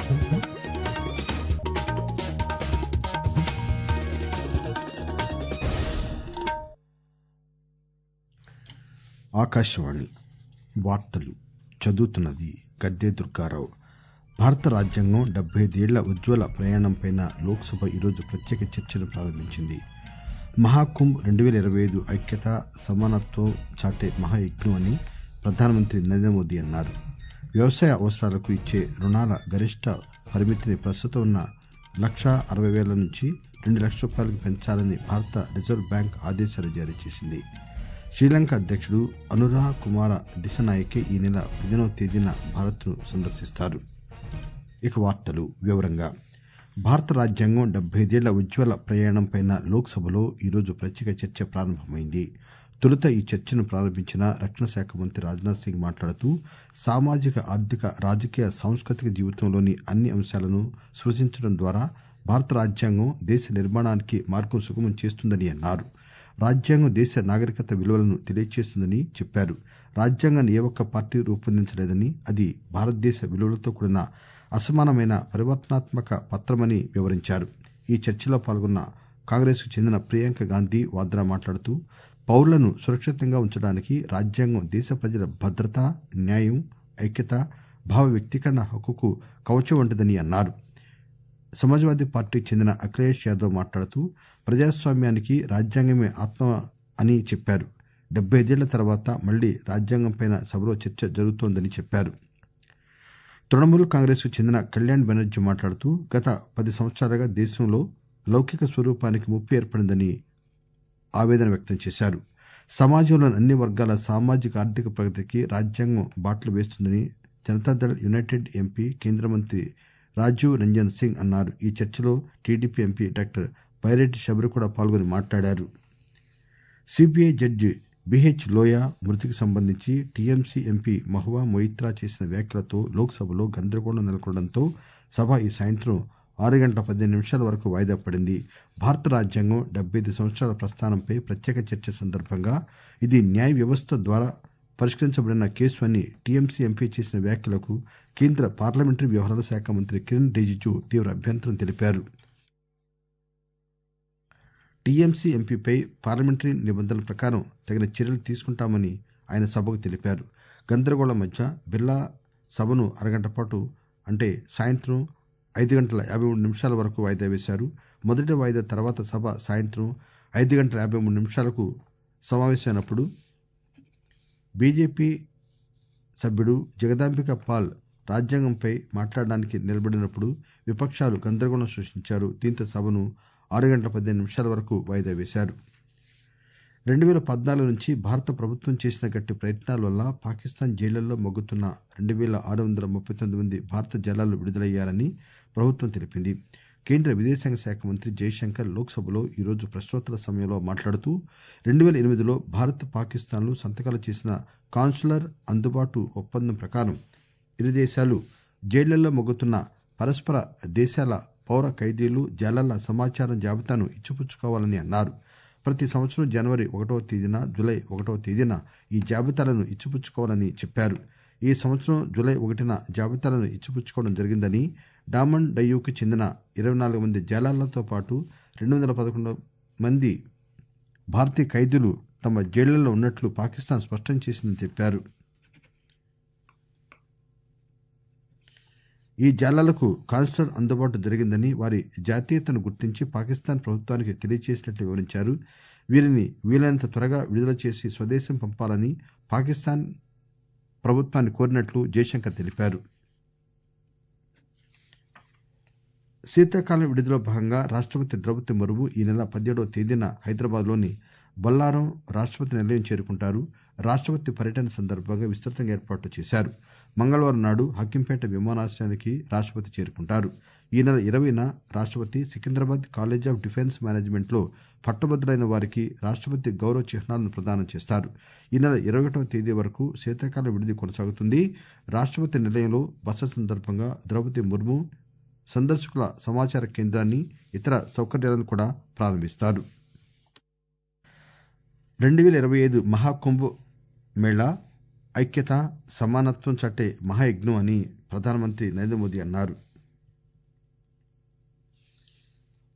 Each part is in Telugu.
ఆకాశవాణి వార్తలు చదువుతున్నది గద్దె దుర్గారావు భారత రాజ్యాంగం డెబ్బై ఐదేళ్ల ఉజ్వల ప్రయాణంపై లోక్సభ ఈరోజు ప్రత్యేక చర్చను ప్రారంభించింది మహాకుంభ్ రెండు పేల ఇరవై ఐదు ఐక్యత సమానత్వం చాటే మహాయజ్ఞం అని ప్రధానమంత్రి నరేంద్ర మోదీ అన్నారు వ్యవసాయ అవసరాలకు ఇచ్చే రుణాల గరిష్ట పరిమితిని ప్రస్తుతం ఉన్న లక్షా అరవై పేల నుంచి రెండు లక్షల రూపాయలకు పెంచాలని భారత రిజర్వ్ బ్యాంక్ ఆదేశాలు జారీ చేసింది శ్రీలంక అధ్యకుడు అనురా కుమార దిశనాయకే ఈ నెల పదిహేనవ తేదీన భారత్ ను సందర్శిస్తారు ఇక వార్తలు వివరంగా భారత రాజ్యాంగం డెబ్బై ఐదేళ్ల ఉజ్వల ప్రయాణంపై లోక్సభలో ఈరోజు ప్రత్యేక చర్చ ప్రారంభమైంది తొలుత ఈ చర్చను ప్రారంభించిన రక్షణ శాఖ మంత్రి రాజ్నాథ్ సింగ్ మాట్లాడుతూ సామాజిక ఆర్థిక రాజకీయ సాంస్కృతిక జీవితంలోని అన్ని అంశాలను స్పృశించడం ద్వారా భారత రాజ్యాంగం దేశ నిర్మాణానికి మార్గం సుగమం చేస్తుందని అన్నారు రాజ్యాంగం దేశ నాగరికత విలువలను తెలియజేస్తుందని చెప్పారు రాజ్యాంగాన్ని ఏ ఒక్క పార్టీ రూపొందించలేదని అది భారతదేశ విలువలతో కూడిన అసమానమైన పరివర్తనాత్మక పత్రమని వివరించారు ఈ చర్చలో పాల్గొన్న కాంగ్రెస్ కు చెందిన ప్రియాంక గాంధీ వాద్రా మాట్లాడుతూ పౌరులను సురక్షితంగా ఉంచడానికి రాజ్యాంగం దేశ ప్రజల భద్రత న్యాయం ఐక్యత భావ వ్యక్తీకరణ హక్కుకు కవచం వంటిదని అన్నారు సమాజ్వాదీ పార్టీకి చెందిన అఖిలేష్ యాదవ్ మాట్లాడుతూ ప్రజాస్వామ్యానికి రాజ్యాంగమే ఆత్మ అని చెప్పారు డెబ్బై ఐదేళ్ల తర్వాత మళ్లీ రాజ్యాంగంపై సభలో చర్చ జరుగుతోందని చెప్పారు తృణమూల్ కాంగ్రెస్ కు చెందిన కళ్యాణ్ బెనర్జీ మాట్లాడుతూ గత పది సంవత్సరాలుగా దేశంలో లౌకిక స్వరూపానికి ముప్పు ఏర్పడిందని ఆవేదన వ్యక్తం చేశారు సమాజంలోని అన్ని వర్గాల సామాజిక ఆర్థిక ప్రగతికి రాజ్యాంగం బాటలు వేస్తుందని జనతాదళ్ యునైటెడ్ ఎంపీ కేంద్ర మంత్రి రాజీవ్ రంజన్ సింగ్ అన్నారు ఈ చర్చలో TDP MP doctor Byreddy Shabari కూడా పాల్గొని మాట్లాడారు సిబిఐ జడ్జి బిహెచ్ లోయా మృతికి సంబంధించి టీఎంసీ ఎంపీ మహువా మొయిత్రా చేసిన వ్యాఖ్యలతో లోక్సభలో గందరగోళం నెలకొనడంతో సభ ఈ సాయంత్రం ఆరు గంటల పదిహేను నిమిషాల వరకు వాయిదా పడింది భారత రాజ్యాంగం డెబ్బై ఐదు సంవత్సరాల ప్రస్థానంపై ప్రత్యేక చర్చ సందర్భంగా ఇది న్యాయ వ్యవస్థ ద్వారా పరిష్కరించబడిన కేసు అని టీఎంసీ ఎంపీ చేసిన వ్యాఖ్యలకు కేంద్ర పార్లమెంటరీ వ్యవహారాల శాఖ మంత్రి కిరణ్ రిజిజు తీవ్ర అభ్యంతరం తెలిపారు టీఎంసీ ఎంపీపై పార్లమెంటరీ నిబంధనల ప్రకారం తగిన చర్యలు తీసుకుంటామని ఆయన సభకు తెలిపారు గందరగోళం మధ్య బిర్లా సభను అరగంట పాటు అంటే సాయంత్రం ఐదు గంటల యాభై మూడు నిమిషాల వరకు వాయిదా వేశారు మొదటి వాయిదా తర్వాత సభ సాయంత్రం ఐదు గంటల యాభై మూడు నిమిషాలకు సమావేశమైనప్పుడు బీజేపీ సభ్యుడు జగదాంబిక పాల్ రాజ్యాంగంపై మాట్లాడడానికి నిలబడినప్పుడు విపక్షాలు గందరగోళం సృష్టించారు దీంతో సభను ఆరు గంటల పదిహేను నిమిషాల వరకు వాయిదా వేశారు రెండు వేల పద్నాలుగు నుంచి భారత ప్రభుత్వం చేసిన గట్టి ప్రయత్నాల వల్ల పాకిస్తాన్ జైళ్లలో మొగ్గుతున్న రెండు వేల ఆరు వందల ముప్పై తొమ్మిది మంది భారత జలాలు విడుదలయ్యారని ప్రభుత్వం తెలిపింది కేంద్ర విదేశాంగ శాఖ మంత్రి జైశంకర్ లోక్సభలో ఈరోజు ప్రశ్నోత్తరాల సమయంలో మాట్లాడుతూ రెండు వేల ఎనిమిదిలో భారత్ పాకిస్తాన్లు సంతకాలు చేసిన కాన్సులర్ అందుబాటు ఒప్పందం ప్రకారం ఇరు దేశాలు జైళ్లలో మొగ్గుతున్న పరస్పర దేశాల పౌర ఖైదీలు జలాల సమాచారం జాబితాను ఇచ్చిపుచ్చుకోవాలని అన్నారు ప్రతి సంవత్సరం జనవరి ఒకటవ తేదీన జులై ఒకటవ తేదీన ఈ జాబితాలను ఇచ్చిపుచ్చుకోవాలని చెప్పారు ఈ సంవత్సరం జులై ఒకటిన జాబితాలను ఇచ్చిపుచ్చుకోవడం జరిగిందని డామన్ డయ్యూకు చెందిన ఇరవై నాలుగు మంది జలాలతో పాటు రెండు వందల పదకొండు మంది భారతీయ ఖైదీలు తమ జైళ్లలో ఉన్నట్లు పాకిస్తాన్ స్పష్టం చేసిందని చెప్పారు ఈ జాలాలకు కాన్సులర్ అందుబాటు జరిగిందని వారి జాతీయతను గుర్తించి పాకిస్తాన్ ప్రభుత్వానికి తెలియజేసినట్లు వివరించారు వీరిని వీలైనంత త్వరగా విడుదల చేసి స్వదేశం పంపాలని పాకిస్తాన్ ప్రభుత్వాన్ని కోరినట్లు జయశంకర్ తెలిపారు శీతాకాలం విడుదల భాగంగా రాష్టపతి ద్రౌపది ముర్ము ఈ నెల పదిహేడవ తేదీన హైదరాబాద్లోని బొల్లారం రాష్టపతి నిలయం చేరుకుంటారు రాష్టపతి పర్యటన సందర్భంగా విస్తృతంగా ఏర్పాట్లు చేశారు మంగళవారం నాడు హక్కింపేట విమానాశ్రయానికి రాష్టపతి చేరుకుంటారు ఈ నెల ఇరవైన రాష్టపతి Secunderabad college of defence management లో పట్టభద్రులైన వారికి రాష్టపతి గౌరవ చిహ్నాలను ప్రదానం చేస్తారు ఈ నెల ఇరవై ఒకటవ తేదీ వరకు శీతాకాల విడిది కొనసాగుతుంది రాష్టపతి నిలయంలో బస సందర్భంగా ద్రౌపది ముర్ము సందర్శకుల సమాచార కేంద్రాన్ని ఇతర సౌకర్యాలను కూడా ప్రారంభిస్తారు రెండు వేల ఇరవై ఐదు మహాకుంభ్ మేళా ఐక్యత సమానత్వం చాటే మహాయజ్ఞం అని ప్రధానమంత్రి నరేంద్ర మోదీ అన్నారు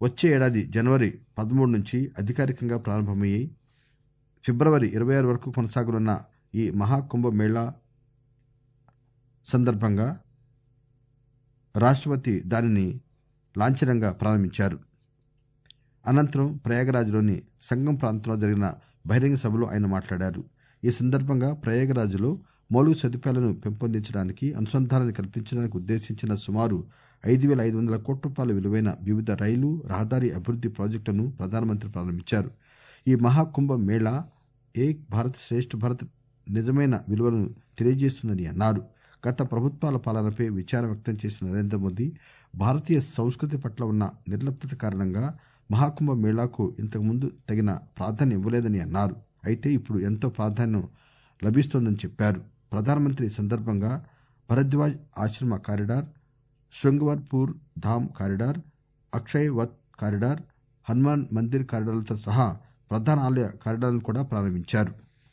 వచ్చే ఏడాది జనవరి పదమూడు నుంచి అధికారికంగా ప్రారంభమయ్యి ఫిబ్రవరి ఇరవై ఆరు వరకు కొనసాగనున్న ఈ మహాకుంభ మేళా సందర్భంగా రాష్ట్రపతి దానిని లాంఛనంగా ప్రారంభించారు అనంతరం ప్రయాగరాజ్లోని సంగం ప్రాంతంలో జరిగిన బహిరంగ సభలో ఆయన మాట్లాడారు ఈ సందర్భంగా ప్రయాగరాజ్లో మౌలిక సదుపాయాలను పెంపొందించడానికి అనుసంధానాన్ని కల్పించడానికి ఉద్దేశించిన సుమారు ఐదు వేల ఐదు వందల కోట్ల రూపాయల విలువైన వివిధ రైలు రహదారి అభివృద్ది ప్రాజెక్టులను ప్రధానమంత్రి ప్రారంభించారు ఈ మహాకుంభ మేళా ఏక్ భారత్ శ్రేష్ఠ భారత్ నిజమైన విలువలను తెలియజేస్తుందని అన్నారు గత ప్రభుత్వాల పాలనపై విచారం వ్యక్తం చేసిన నరేంద్ర మోదీ భారతీయ సంస్కృతి పట్ల ఉన్న నిర్లిప్తత కారణంగా మహాకుంభ మేళాకు ఇంతకుముందు తగిన ప్రాధాన్యం ఇవ్వలేదని అన్నారు అయితే ఇప్పుడు ఎంతో ప్రాధాన్యం లభిస్తోందని చెప్పారు ప్రధానమంత్రి ఈ సందర్భంగా Bharadwaj Ashram corridor Shringverpur Dham corridor Akshayvat corridor Hanuman Mandir కారిడార్లతో సహా ప్రధాన ఆలయ కారిడార్లను కూడా ప్రారంభించారు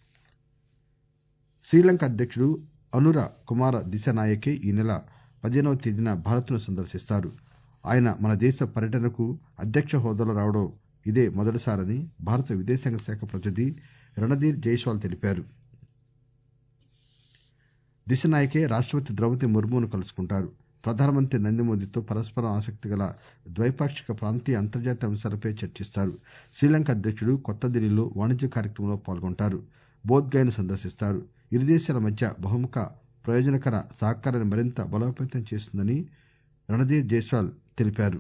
శ్రీలంక అధ్యక్షుడు అనుర కుమార దిశనాయకే ఈ నెల పదిహేనవ తేదీన భారత్ను సందర్శిస్తారు ఆయన మన దేశ పర్యటనకు అధ్యక్ష హోదాలో రావడం ఇదే మొదటిసారని భారత విదేశాంగ శాఖ ప్రతినిధి రణధీర్ జైస్వాల్ తెలిపారు దిశనాయకే రాష్ట్రపతి ద్రౌపది ముర్మును కలుసుకుంటారు ప్రధానమంత్రి నరేంద్ర మోదీతో పరస్పరం ఆసక్తి గల ద్వైపాక్షిక ప్రాంతీయ అంతర్జాతీయ అంశాలపై చర్చిస్తారు శ్రీలంక అధ్యక్షుడు కొత్త ఢిల్లీలో వాణిజ్య కార్యక్రమంలో పాల్గొంటారు బోధ్గయను సందర్శిస్తారు ఇరు దేశాల మధ్య బహుముఖ ప్రయోజనకర సహకారాన్ని మరింత బలోపేతం చేస్తుందని రణధీర్ జైస్వాల్ తెలిపారు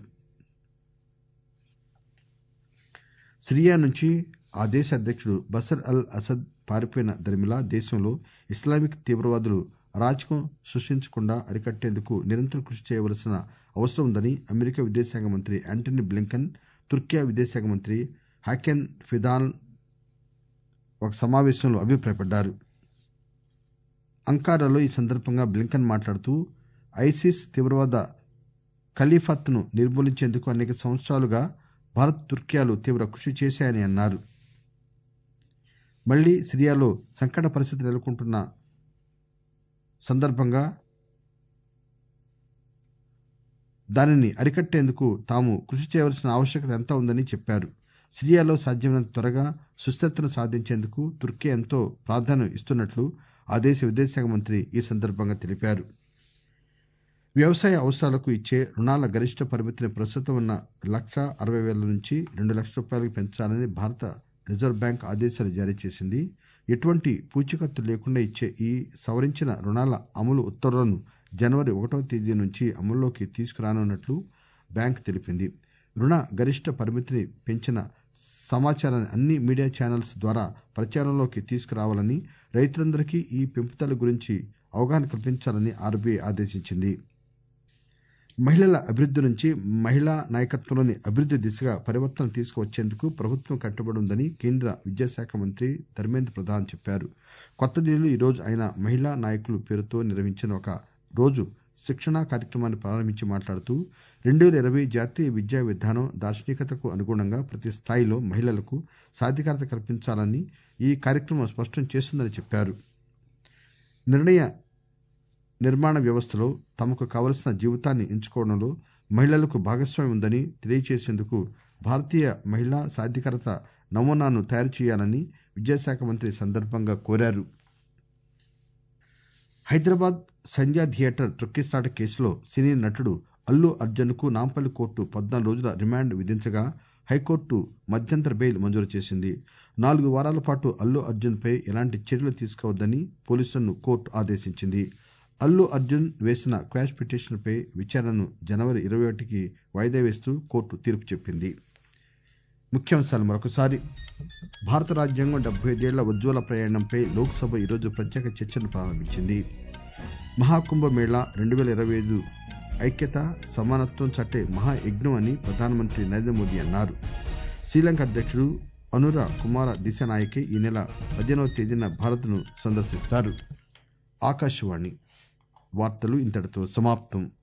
సిరియా నుంచి ఆ దేశ అధ్యక్షుడు బసర్ అల్ అసద్ పారిపోయిన దరిమిలా దేశంలో ఇస్లామిక్ తీవ్రవాదులు అరాచకం సృష్టించకుండా అరికట్టేందుకు నిరంతరం కృషి చేయవలసిన అవసరం ఉందని అమెరికా విదేశాంగ మంత్రి యాంటనీ బ్లింకన్ తుర్కియా విదేశాంగ మంత్రి హాకెన్ ఫిదాన్ ఒక సమావేశంలో అభిప్రాయపడ్డారు అంకారాలో ఈ సందర్భంగా బ్లింకన్ మాట్లాడుతూ ఐసిస్ తీవ్రవాద ఖలీఫత్ను నిర్మూలించేందుకు అనేక సంవత్సరాలుగా భారత్ తుర్కియాలు తీవ్ర కృషి చేశాయని అన్నారు మళ్లీ సిరియాలో సంకట పరిస్థితి నెలకొంటున్న సందర్భంగా దానిని అరికట్టేందుకు తాము కృషి చేయవలసిన ఆవశ్యకత ఎంత ఉందని చెప్పారు సిరియాలో సాధ్యమైనంత త్వరగా సుస్థిరతను సాధించేందుకు తుర్కీ ఎంతో ప్రాధాన్యం ఇస్తున్నట్లు ఆ దేశ విదేశాంగ మంత్రి ఈ సందర్భంగా తెలిపారు వ్యవసాయ అవసరాలకు ఇచ్చే రుణాల గరిష్ట పరిమితిని ప్రస్తుతం ఉన్న లక్ష అరవై వేల నుంచి రెండు లక్షల రూపాయలకు పెంచాలని భారత రిజర్వ్ బ్యాంక్ ఆదేశాలు జారీ చేసింది ఎటువంటి పూచీకత్తు లేకుండా ఇచ్చే ఈ సవరించిన రుణాల అమలు ఉత్తర్వులను జనవరి ఒకటవ తేదీ నుంచి అమల్లోకి తీసుకురానున్నట్లు బ్యాంక్ తెలిపింది రుణ గరిష్ట పరిమితిని పెంచిన సమాచారాన్ని అన్ని మీడియా ఛానల్స్ ద్వారా ప్రచారంలోకి తీసుకురావాలని రైతులందరికీ ఈ పెంపుదల గురించి అవగాహన కల్పించాలని ఆర్బీఐ ఆదేశించింది మహిళల అభివృద్ధి నుంచి మహిళా నాయకత్వంలోని అభివృద్ధి దిశగా పరివర్తన తీసుకువచ్చేందుకు ప్రభుత్వం కట్టుబడి ఉందని కేంద్ర విద్యాశాఖ మంత్రి ధర్మేంద్ర ప్రధాన్ చెప్పారు కొత్త ఢిల్లీలో ఈరోజు ఆయన మహిళా నాయకులు పేరుతో నిర్వహించిన ఒక రోజు శిక్షణా కార్యక్రమాన్ని ప్రారంభించి మాట్లాడుతూ రెండు వేల ఇరవై జాతీయ విద్యా విధానం దార్శనికతకు అనుగుణంగా ప్రతి స్థాయిలో మహిళలకు సాధికారత కల్పించాలని ఈ కార్యక్రమం స్పష్టం చేస్తుందని చెప్పారు నిర్ణయ నిర్మాణ వ్యవస్థలో తమకు కావలసిన జీవితాన్ని ఎంచుకోవడంలో మహిళలకు భాగస్వామ్యం ఉందని తెలియజేసేందుకు భారతీయ మహిళా సాధికారత నమూనాను తయారు చేయాలని విద్యాశాఖ మంత్రి సందర్భంగా కోరారు హైదరాబాద్ సంధ్యా థియేటర్ తొక్కిసలాట కేసులో సినీ నటుడు అల్లు అర్జున్ కు నాంపల్లి కోర్టు పద్నాలుగు రోజుల రిమాండ్ విధించగా హైకోర్టు మధ్యంతర బెయిల్ మంజూరు చేసింది నాలుగు వారాల పాటు అల్లు అర్జున్ పై ఎలాంటి చర్యలు తీసుకోవద్దని పోలీసులను కోర్టు ఆదేశించింది అల్లు అర్జున్ వేసిన క్వాష్ పిటిషన్పై విచారణను జనవరి ఇరవై ఒకటికి వాయిదా వేస్తూ కోర్టు తీర్పు చెప్పింది ముఖ్యాంశాలు మరొకసారి భారత రాజ్యాంగం డెబ్బై ఐదేళ్ల ఉజ్వల ప్రయాణంపై లోక్సభ ఈరోజు ప్రత్యేక చర్చను ప్రారంభించింది మహాకుంభ మేళా రెండు వేల ఇరవై ఐదు ఐక్యత సమానత్వం చట్టే మహాయజ్ఞం అని ప్రధానమంత్రి నరేంద్ర మోదీ అన్నారు శ్రీలంక అధ్యక్షుడు అనుర కుమార దిశనాయకే ఈ నెల పదిహేనవ తేదీన భారత్ను సందర్శిస్తారు ఆకాశవాణి వార్తలు ఇంతటితో సమాప్తం